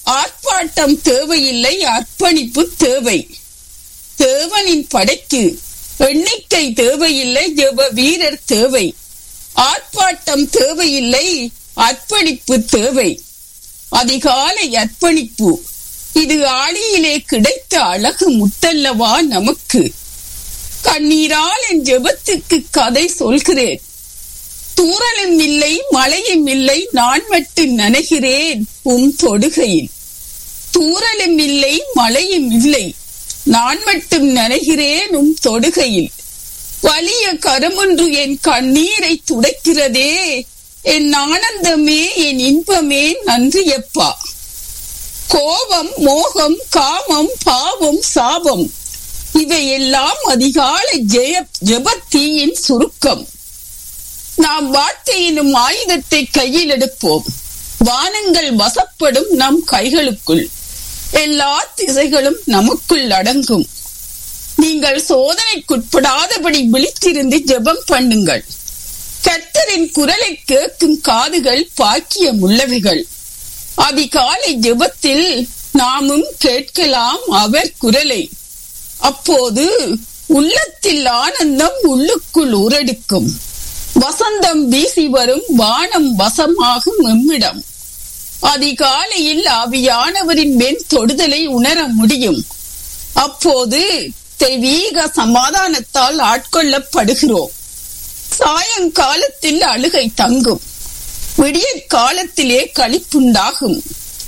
ஆர்ப்பாட்டம் தேவையில்லை அர்ப்பணிப்பு தேவை தேவனின் படைக்கு எண்ணிக்கை தேவையில்லை ஜெப வீரர் தேவை ஆர்ப்பாட்டம் தேவையில்லை அர்ப்பணிப்பு தேவை அதிகாலை அர்ப்பணிப்பு இது ஆளியிலே கிடைத்த அழகு முத்தல்லவா நமக்கு கண்ணீரால் என் ஜெபத்துக்கு கதை சொல்கிறேன் தூரலும் இல்லை மழையும் இல்லை நான் மட்டும் நனைகிறேன் உம் தொடுகையில் தூரலும் இல்லை மழையும் இல்லை நான் மட்டும் நனைகிறேன் உம் தொடுகையில் வலிய கரமொன்று என் கண்ணீரை துடைக்கிறதே என் ஆனந்தமே என் இன்பமே நன்றியப்பா கோபம் மோகம் காமம் பாவம் சாபம் இவையெல்லாம் அதிகாலை ஜெய ஜெபத்தீயின் சுருக்கம் நாம் வார்த்தையினும் ஆயுதத்தை கையில் எடுப்போம் வானங்கள் வசப்படும் நம் கைகளுக்குள் எல்லா திசைகளும் நமக்குள் அடங்கும் நீங்கள் சோதனைக்குட்படாதபடி விழித்திருந்து ஜெபம் பண்ணுங்கள் கர்த்தரின் குரலை கேட்கும் காதுகள் பாக்கியம் உள்ளவைகள் அதிகாலை ஜெபத்தில் நாமும் கேட்கலாம் அவர் குரலை அப்போது உள்ளத்தில் ஆனந்தம் உள்ளுக்குள் உரடிக்கும் வசந்தம் வீசி வரும் வானம் வசமாகும் எம்மிடம் அதிகாலையில் ஆவியானவரின் வெண் தொடுதலை உணர முடியும் அப்போது தெய்வீக சமாதானத்தால் ஆட்கொள்ளப்படுகிறோம் சாயங்காலத்தில் அழுகை தங்கும் விடிய காலத்திலே களிப்புண்டாகும்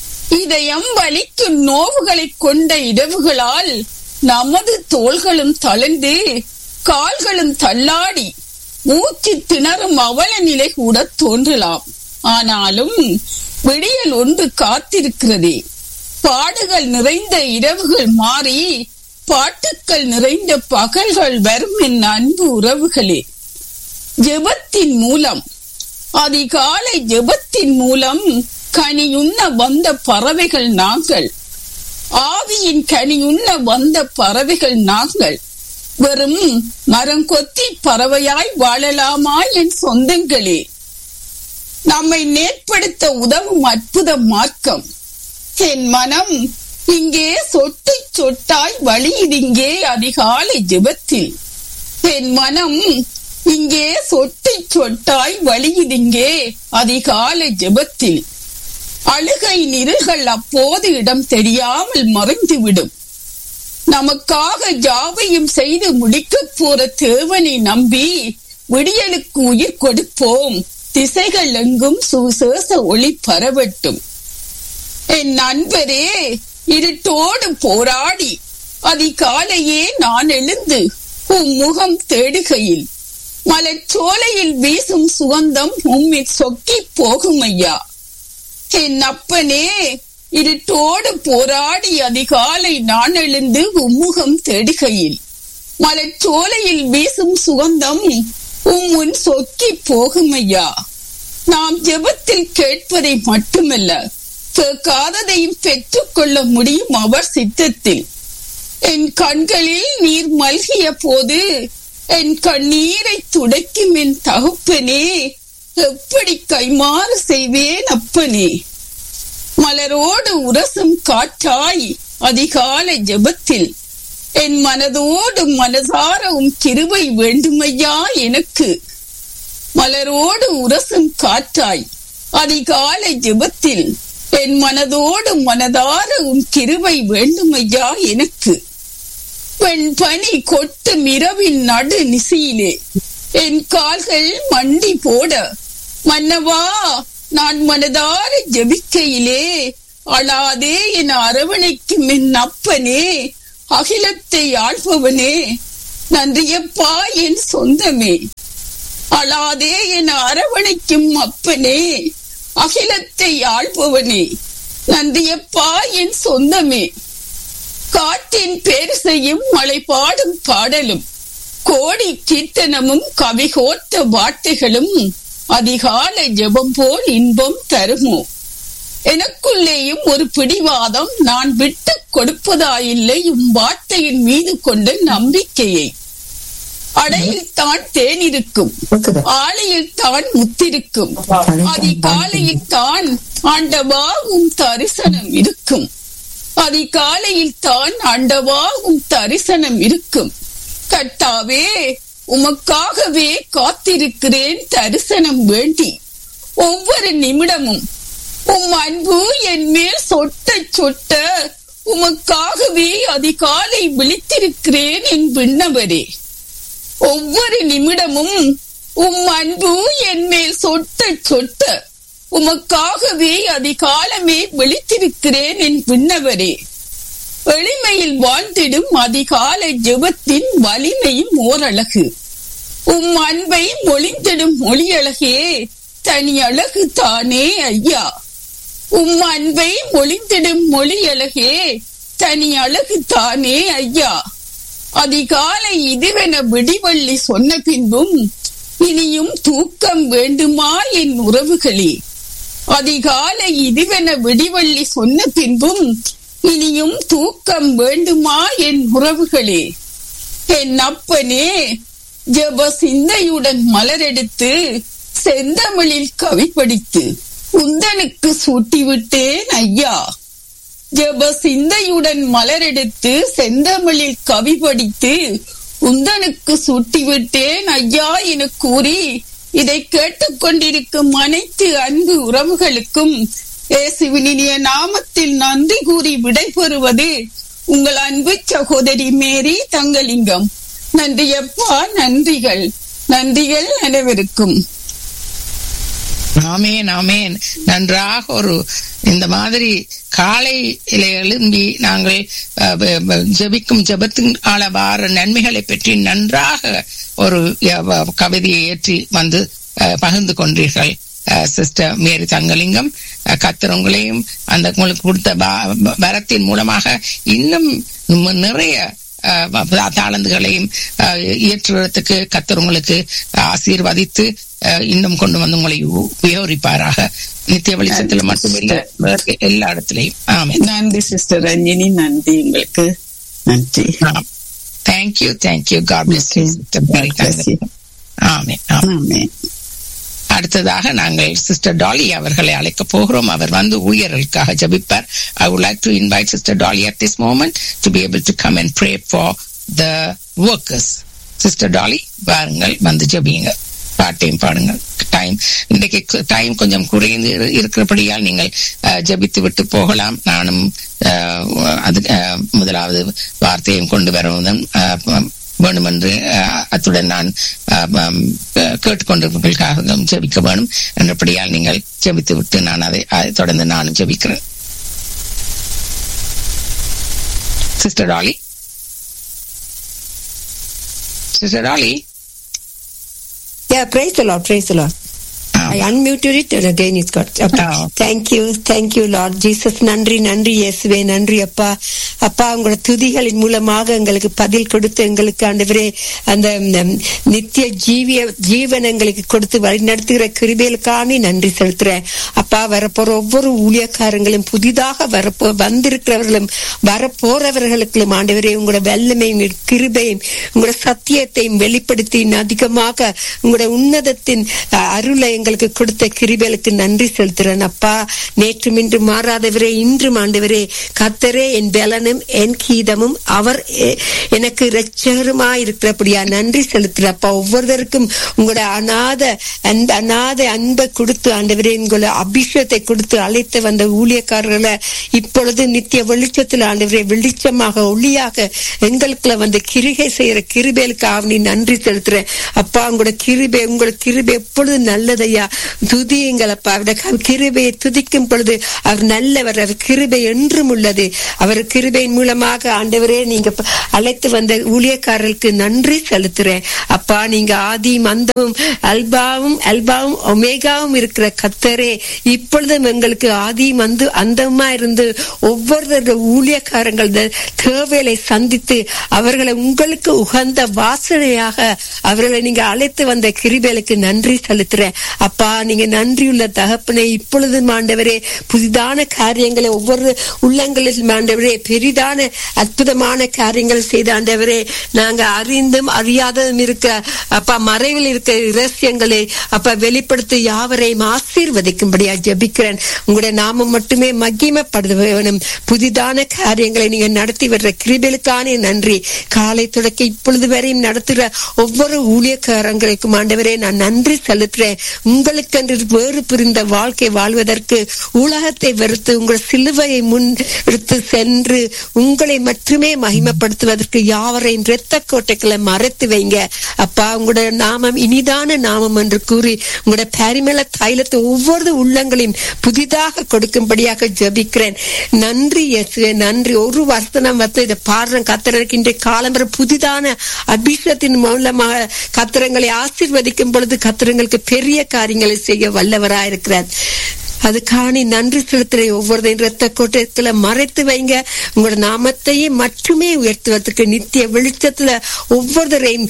இதயம் வலிக்கும் நோவுகளை கொண்ட இடவுகளால் நமது தோள்களும் தளர்ந்து கால்களும் தள்ளாடி மூச்சு திணறும் அவல நிலை கூட தோன்றலாம் ஆனாலும் விடியல் ஒன்று காத்திருக்கிறதே பாடுகள் நிறைந்த இரவுகள் மாறி பாட்டுக்கள் நிறைந்த பகல்கள் வரும் என் அன்பு உறவுகளே ஜெபத்தின் மூலம் அதிகாலை ஜெபத்தின் மூலம் கனியுண்ண வந்த பறவைகள் நாங்கள் ஆவியின் கனியுண்ண வந்த பறவைகள் நாங்கள் வெறும் மரம் கொத்தி பறவையாய் வாழலாமா என் சொந்தங்களே நம்மை நேர்படுத்த உதவும் அற்புத மார்க்கம் என் மனம் இங்கே சொட்டு சொட்டாய் வழியுதிங்கே அதிகாலை ஜெபத்தில் என் மனம் இங்கே சொட்டு சொட்டாய் வழியுதிங்கே அதிகாலை ஜெபத்தில் அழுகை நிரல்கள் அப்போது இடம் தெரியாமல் மறைந்துவிடும் நமக்காக ஜாவையும் செய்து முடிக்கப் போற தேவனை நம்பி விடியலுக்கு உயிர் கொடுப்போம் திசைகள் எங்கும் சுசேச ஒளி பரவட்டும் என் நண்பரே இருட்டோடு போராடி அதிகாலையே நான் எழுந்து உம் முகம் தேடுகையில் மலச்சோலையில் வீசும் சுகந்தம் உம்மை சொக்கி போகும் ஐயா என் அப்பனே இருட்டோடு போராடி அதிகாலை நான் எழுந்து உம்முகம் தேடுகையில் மலச்சோலையில் வீசும் சுகந்தம் உம் முன் சொக்கி போகும் ஐயா நாம் ஜெபத்தில் கேட்பதை மட்டுமல்ல கேட்காததையும் பெற்றுக் கொள்ள முடியும் அவர் சித்தத்தில் என் கண்களில் நீர் மல்கிய போது என் கண்ணீரை துடைக்கும் என் தகுப்பனே எப்படி கைமாறு செய்வேன் அப்பனே மலரோடு உரசும் காற்றாய் அதிகாலை ஜெபத்தில் என் மனதோடு மனசாரவும் கிருபை வேண்டுமையா எனக்கு மலரோடு உரசும் காற்றாய் அதிகாலை ஜெபத்தில் என் மனதோடு மனதார உன் கிருபை வேண்டுமையா எனக்கு பெண் பனி கொட்டும் இரவின் நடு நிசையிலே என் கால்கள் மண்டி போட மன்னவா நான் மனதார ஜெபிக்கையிலே அழாதே என அரவணைக்கும் என் அப்பனே அகிலத்தை ஆள்பவனே நன்றியப்பா என் சொந்தமே அழாதே என அரவணைக்கும் அப்பனே அகிலத்தை ஆள்பவனே நன்றியப்பா என் சொந்தமே காற்றின் பேரிசையும் மழை பாடும் பாடலும் கோடி கீர்த்தனமும் கவிகோர்த்த வார்த்தைகளும் அதிகாலை ஜெபம் போல் இன்பம் தருமோ எனக்குள்ளேயும் ஒரு பிடிவாதம் நான் விட்டு கொடுப்பதாயில்லை உம் வார்த்தையின் மீது கொண்ட நம்பிக்கையை அடையில் தான் தேன் இருக்கும் ஆலையில் தான் முத்திருக்கும் அதிகாலையில் தான் ஆண்டவாகும் தரிசனம் இருக்கும் அதிகாலையில் தான் ஆண்டவாகும் தரிசனம் இருக்கும் கட்டாவே உமக்காகவே காத்திருக்கிறேன் தரிசனம் வேண்டி ஒவ்வொரு நிமிடமும் உம் அன்பு என் மேல் சொட்ட சொட்ட உமக்காகவே அதிகாலை விழித்திருக்கிறேன் என் விண்ணவரே ஒவ்வொரு நிமிடமும் உம் அன்பு என் மேல் சொட்ட சொட்ட உமக்காகவே அதிகாலமே விழித்திருக்கிறேன் என் விண்ணவரே எளிமையில் வாழ்ந்திடும் அதிகால ஜெபத்தின் வலிமையும் ஓரழகு உம் அன்பை மொழிந்திடும் மொழியழகே தனி அழகு தானே ஐயா உம் அன்பை மொழிந்திடும் மொழியழகே தனி அழகு தானே ஐயா அதிகாலை இதுவென விடிவள்ளி சொன்ன பின்பும் இனியும் தூக்கம் வேண்டுமா என் உறவுகளே அதிகாலை இதுவென விடிவள்ளி சொன்ன பின்பும் இனியும் தூக்கம் வேண்டுமா என் உறவுகளே என் அப்பனே ஜப சிந்தையுடன் மலரெடுத்து செந்தமிழில் கவி படித்து உந்தனுக்கு சூட்டிவிட்டேன் ஐயா ஜப சிந்தையுடன் மலரெடுத்து செந்தமிழில் கவி படித்து உந்தனுக்கு சூட்டிவிட்டேன் ஐயா என கூறி இதை கேட்டுக்கொண்டிருக்கும் அனைத்து அன்பு உறவுகளுக்கும் இயேசுவினிய நாமத்தில் நன்றி கூறி விடைபெறுவது உங்கள் அன்பு சகோதரி மேரி தங்கலிங்கம் நன்றியப்பா நன்றிகள் நன்றிகள் அனைவருக்கும் ஆமேன் ஆமேன் நன்றாக ஒரு இந்த மாதிரி காலையில எழும்பி நாங்கள் ஜபிக்கும் ஜபத்தின் வார நன்மைகளை பற்றி நன்றாக ஒரு கவிதையை ஏற்றி வந்து பகிர்ந்து கொண்டீர்கள் சிஸ்டர் மேரி தங்கலிங்கம் கத்தர் உங்களையும் அந்த உங்களுக்கு கொடுத்த வரத்தின் மூலமாக இன்னும் நிறைய தாளந்துகளையும் இயற்றுவதற்கு கத்தர் உங்களுக்கு ஆசீர்வதித்து இன்னும் கொண்டு வந்து உங்களை உபயோகிப்பாராக நித்திய வெளிச்சத்துல மட்டுமில்ல எல்லா இடத்துலயும் ஆமே நன்றி சிஸ்டர் ரஞ்சினி நன்றி உங்களுக்கு நன்றி தேங்க்யூ தேங்க்யூ காட் பிளஸ் ஆமே ஆமே அடுத்ததாக நாங்கள் சிஸ்டர் டாலி அவர்களை அழைக்க போகிறோம் அவர் வந்து ஊழியர்களுக்காக ஜபிப்பார் I would like to invite sister Dolly at this moment to be able to come and pray for the workers sister Dolly வாருங்கள் வந்து ஜபியுங்க பாட்டையும் பாடுங்கள் டைம் இன்றைக்கு டைம் கொஞ்சம் குறைந்து இருக்கிறபடியால் நீங்கள் ஜபித்து விட்டு போகலாம் நானும் அது முதலாவது வார்த்தையும் கொண்டு வருவதும் வேண்டும் என்று அத்துடன் நான் கேட்டுக்கொண்டிருப்பவர்களுக்காக ஜெபிக்க வேணும் என்றபடியால் நீங்கள் ஜெபித்து விட்டு நான் அதை தொடர்ந்து நானும் ஜெபிக்கிறேன் sister Dolly sister Dolly Yeah, praise the Lord, praise the Lord. I unmuted it and again it's got. Okay. Oh. Thank you, thank you, Lord Jesus. நன்றி நன்றி இயேசுவே நன்றி அப்பா அப்பா உங்களோட துதிகளின் மூலமாக எங்களுக்கு பதில் கொடுத்து எங்களுக்கு ஆண்டவரே அந்த நித்திய ஜீவிய ஜீவன் எங்களுக்கு கொடுத்து வழி நடத்துகிற கிருபைகளுக்கான நன்றி செலுத்துறேன் அப்பா வரப்போற ஒவ்வொரு ஊழியக்காரங்களும் புதிதாக வரப்போ வந்திருக்கிறவர்களும் வரப்போறவர்களுக்கும் ஆண்டவரே உங்களோட வெள்ளமையும் கிருபையும் உங்களோட சத்தியத்தையும் வெளிப்படுத்தி அதிகமாக உங்களோட உன்னதத்தின் அருளை எங்களுக்கு கொடுத்த கிருபைகளுக்கு நன்றி செலுத்துறேன் அப்பா நேற்று இன்று மாறாதவரே இன்றும் ஆண்டவரே கத்தரே என் பலனும் என் கீதமும் அவர் எனக்கு ரச்சகருமா இருக்கிறபடியா நன்றி செலுத்துறேன் அப்பா ஒவ்வொருவருக்கும் உங்களோட அநாத அன்ப அநாத அன்பை கொடுத்து ஆண்டவரே உங்களோட அபிஷேகத்தை கொடுத்து அழைத்து வந்த ஊழியக்காரர்களை இப்பொழுது நித்திய வெளிச்சத்தில் ஆண்டவரே வெளிச்சமாக ஒளியாக எங்களுக்குள்ள வந்து கிருகை செய்யற கிருபேலுக்காக நீ நன்றி செலுத்துறேன் அப்பா உங்களோட கிருபை உங்களோட கிருபை எப்பொழுது நல்லதையா துதியுங்களப்பா அவருடைய கிருபையை துதிக்கும் பொழுது அவர் நல்லவர் அவர் கிருபை என்றும் உள்ளது அவர் கிருபையின் மூலமாக ஆண்டவரே நீங்க அழைத்து வந்த ஊழியக்காரர்களுக்கு நன்றி செலுத்துறேன் அப்பா நீங்க ஆதி மந்தமும் அல்பாவும் அல்பாவும் ஒமேகாவும் இருக்கிற கத்தரே இப்பொழுதும் எங்களுக்கு ஆதி மந்து அந்தமா இருந்து ஒவ்வொரு ஊழியக்காரங்கள் தேவையை சந்தித்து அவர்களை உங்களுக்கு உகந்த வாசனையாக அவர்களை நீங்க அழைத்து வந்த கிருபைகளுக்கு நன்றி செலுத்துறேன் அப்பா அப்பா நீங்க நன்றியுள்ள தகப்பனே இப்பொழுது ஆண்டவரே புதிதான காரியங்களை ஒவ்வொரு உள்ளங்களில் ஆண்டவரே பெரிதான அற்புதமான காரியங்கள் செய்த ஆண்டவரே நாங்க அறிந்தும் அறியாததும் இருக்க அப்பா மறைவில் இருக்க இரகசியங்களை அப்பா வெளிப்படுத்தி யாவரையும் ஆசீர்வதிக்கும்படியா ஜெபிக்கிறேன் உங்களுடைய நாமம் மட்டுமே மகிமைப்படுத்த வேணும் புதிதான காரியங்களை நீங்க நடத்தி வர்ற கிருபலுக்கான நன்றி காலை தொடக்க இப்பொழுது வரையும் நடத்துகிற ஒவ்வொரு ஊழியக்காரங்களுக்கும் ஆண்டவரே நான் நன்றி செலுத்துறேன் உங்களுக்கென்று வேறு புரிந்த வாழ்க்கை வாழ்வதற்கு உலகத்தை வெறுத்து உங்கள் சிலுவையை முன் எடுத்து சென்று உங்களை மட்டுமே மகிமைப்படுத்துவதற்கு யாவரையும் இரத்த கோட்டைகளை மறைத்து வைங்க அப்பா உங்களுடைய நாமம் இனிதான நாமம் என்று கூறி உங்களுடைய பரிமள தைலத்தை ஒவ்வொரு உள்ளங்களையும் புதிதாக கொடுக்கும்படியாக ஜபிக்கிறேன் நன்றி இயேசுவே நன்றி ஒரு வருஷம் வந்து இதை பாடுறேன் கத்திரருக்கு இன்றைய காலம்பர புதிதான அபிஷேகத்தின் மூலமாக கத்திரங்களை ஆசீர்வதிக்கும் பொழுது கத்திரங்களுக்கு பெரிய காரியங்களை செய்ய வல்லவராயிருக்கிறார் அதுக்காணி நன்றி செலுத்துற ஒவ்வொருதையும் ரத்த கோட்டத்துல மறைத்து வைங்க உங்களோட நாமத்தையே மட்டுமே உயர்த்துவதற்கு நித்திய வெளிச்சத்துல ஒவ்வொருத்தரையும்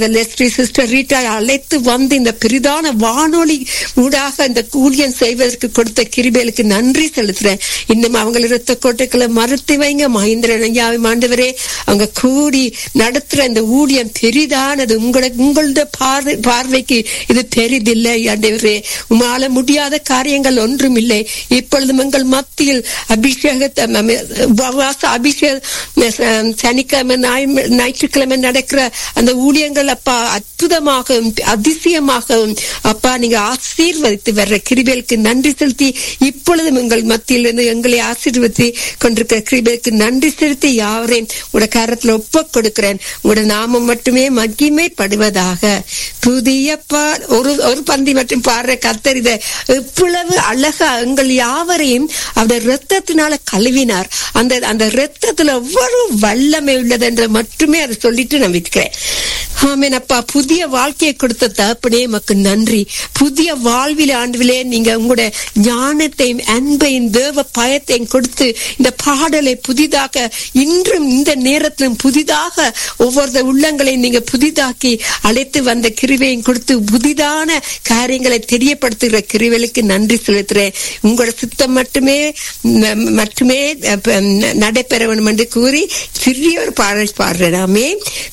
சிஸ்டர் ரீட்டா அழைத்து வந்து இந்த பெரிதான வானொலி ஊடாக இந்த ஊழியம் செய்வதற்கு கொடுத்த கிருபேலுக்கு நன்றி செலுத்துறேன் இன்னும் அவங்க ரத்த கோட்டைகளை மறுத்து வைங்க மகேந்திரன் ஐயாவை ஆண்டவரே அவங்க கூடி நடத்துற இந்த ஊழியம் பெரிதானது உங்களோட உங்களோட பார்வை பார்வைக்கு இது பெரிதில்லை ஆண்டவரே உமால முடியாத காரியங்கள் ஒன்று ஒன்றும் இல்லை இப்பொழுது எங்கள் மத்தியில் அபிஷேகத்தை உபவாச அபிஷேக சனிக்கிழமை ஞாயிற்றுக்கிழமை நடக்கிற அந்த ஊழியங்கள் அப்பா அற்புதமாகவும் அதிசயமாகவும் அப்பா நீங்க ஆசீர்வதித்து வர்ற கிருபேலுக்கு நன்றி செலுத்தி இப்பொழுதும் எங்கள் மத்தியில் இருந்து எங்களை ஆசீர்வதி கொண்டிருக்கிற கிருபேலுக்கு நன்றி செலுத்தி யாவரையும் உங்களோட கரத்துல ஒப்ப கொடுக்கிறேன் உங்களோட நாமம் மட்டுமே மகிமைப்படுவதாக புதிய பால் ஒரு ஒரு பந்தி மட்டும் பாடுற கத்தர் இதை எவ்வளவு அழகா எங்கள் யாவரையும் அவருடைய ரத்தத்தினால கழுவினார் அந்த அந்த ரத்தத்துல எவ்வளவு வல்லமை உள்ளது என்று மட்டுமே அதை சொல்லிட்டு நான் விற்கிறேன் ஆமேன் அப்பா புதிய வாழ்க்கையை கொடுத்த தகப்பனே மக்கு நன்றி புதிய வாழ்வில ஆண்டுவிலே நீங்க உங்களுடைய ஞானத்தையும் அன்பையும் தேவ பயத்தையும் கொடுத்து இந்த பாடலை புதிதாக இன்றும் இந்த நேரத்திலும் புதிதாக ஒவ்வொரு உள்ளங்களையும் நீங்க புதிதாக்கி அழைத்து வந்த கிருவையும் கொடுத்து புதிதான காரியங்களை தெரியப்படுத்துகிற கிருவலுக்கு நன்றி செலுத்துறேன் உங்களோட சித்தம் மட்டுமே மட்டுமே நடைபெற வேண்டும் என்று கூறி சிறிய ஒரு பாடல் பாடுறேன்